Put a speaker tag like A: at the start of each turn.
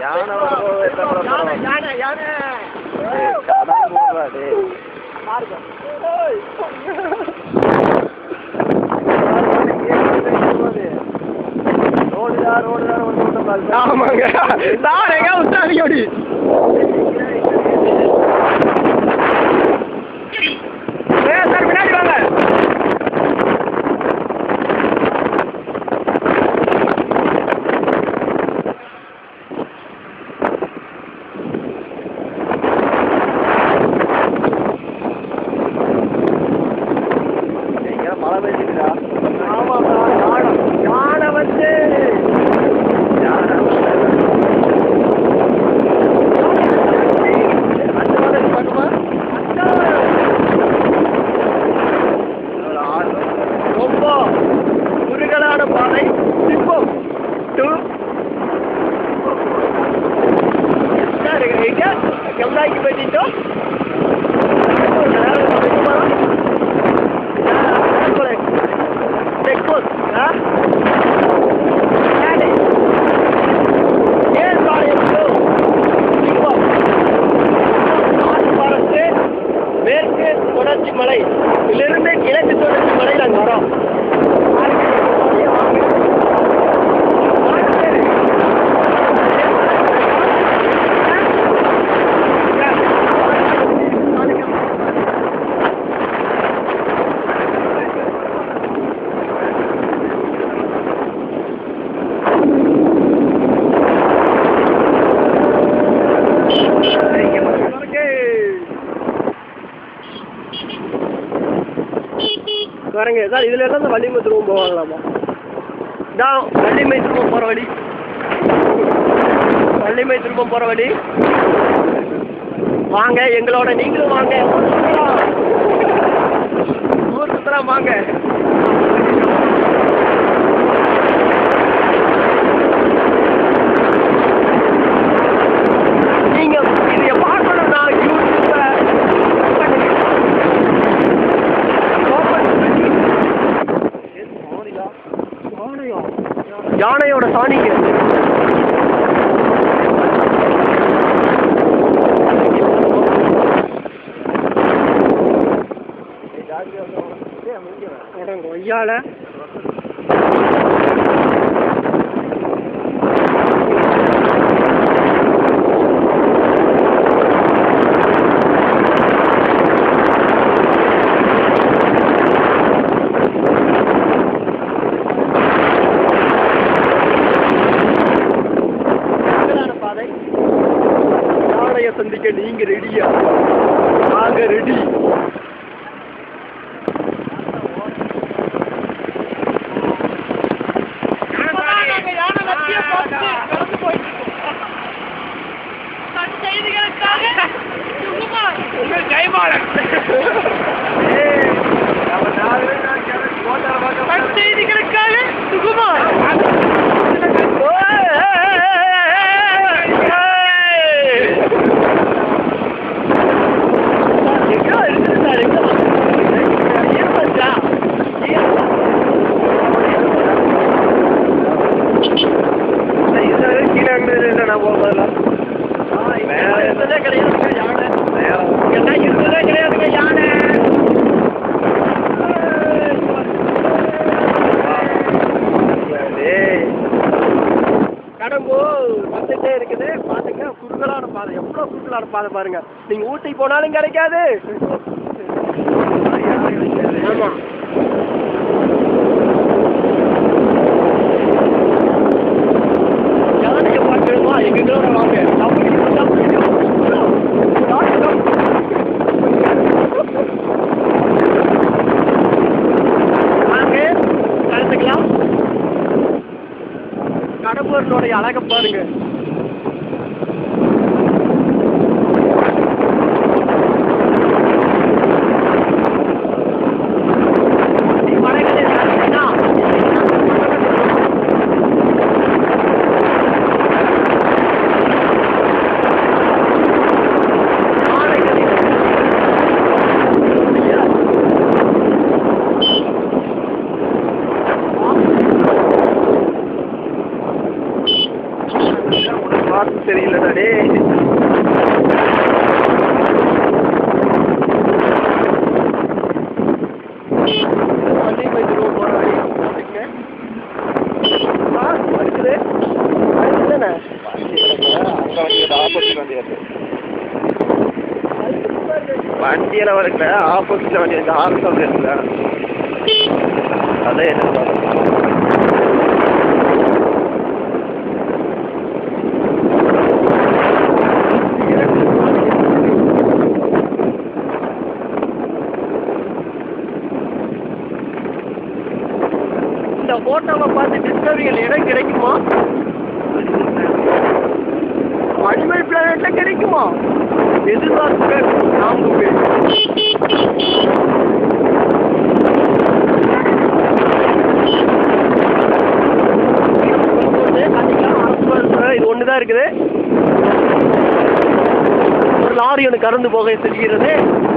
A: யானை வரும்போது எத்தனை படம்
B: யானை
A: வரும்?
B: யானை யானை
A: ஏய், கடல் போடுறா, டேய்.
B: பாருங்க
A: ரோடுடா, ரோடுடா, ரோடு போட்டு பாரு.
B: ஆமாங்க சார் எங்க விட்டாதீங்க அப்படி ஏ சார் பின்னாடி வாங்க
A: எங்க மழை பெய்யுதுடா.
B: ஆமாப்பா யானை யானை வந்து
A: யானை
B: அந்த மாதிரி பண்ணுமா
A: ஒரு ஆறு
B: ரொம்ப குறுகலான பாதை சிப்பம் டூ சார் எங்க கம்லாய்க்கு போயிட்டோம் செக் போஸ்ட் ஆ ஏன் சாயம் சிப்பம் பாரத்து மேற்கு தொடர்ச்சி மலை இதிலிருந்து கிழக்கு தொடர்ச்சி மலை நாங்கள் வரோம் பாருங்க சார் இதுல எல்லாம் இந்த வள்ளிமை திரும்ப போவாங்களாமா இதான் வள்ளிமை திரும்ப போற வழி வள்ளிமை திரும்ப போற வழி வாங்க எங்களோட நீங்களும் வாங்க ஊர் சுத்தலாம். ஊர் சுத்தலாம் வாங்க நீங்க இதைய பார்க்கணும்னா யூடியூப்ல யானையோட சாணிங்க அடங்க ஐயால சிக்கலான பாதை யானையை சந்திக்க நீங்க ரெடியா நாங்க ரெடி உங்கள் ஜெயபாலன்
A: நம்ம நாலு பேர் நான் கிளம்பி போட்டா பார்க்க
B: செய்திகளுக்காக சுகுமார்
A: கீழே இருந்து நான் போகிறதெல்லாம்
B: கிடையாதுங்க யானை எல்லாம் இருந்ததே கிடையாதுங்க யானை கடம்பூர் வந்துட்டே இருக்குது பாத்துங்க குறுகலான பாதை எவ்வளவு குறுகலான பாதை பாருங்க நீங்க ஊட்டி போனாலும் கிடைக்காது ஆமா யானையை பார்க்கணுமா எங்களோட வாங்க அப்படி இருந்தா வாங்க கலந்துக்கலாம் கடம்பூரினுடைய அழகை பாருங்க மலைகளில் இறங்கினா, ஆலைகளில்
A: பார்த்து சரியில்லைடா டேய்
B: வண்டி மையத்துக்கு போகிற வழி பார்த்துக்கங்க. ஆ அடுத்தது அடுத்து தானே
A: அங்கே வந்து ஆப்போசிட் வண்டி வருது வண்டியெல்லாம் வரல ஆப்போசிட்ல வண்டி இருக்கு ஆறு சவுண்ட் இருக்குல்ல அதான் என்ன
B: இந்த ஃபோட்டோவை பார்த்து டிஸ்கவரிகள் இடம் கிடைக்குமா அனிமல் பிளானட்ல கிடைக்குமா எதிர்பார்ப்புகள் நான்கு பேர் இது ஒன்று தான் இருக்குது ஒரு லாரி ஒன்று கறந்து போக செல்கிறது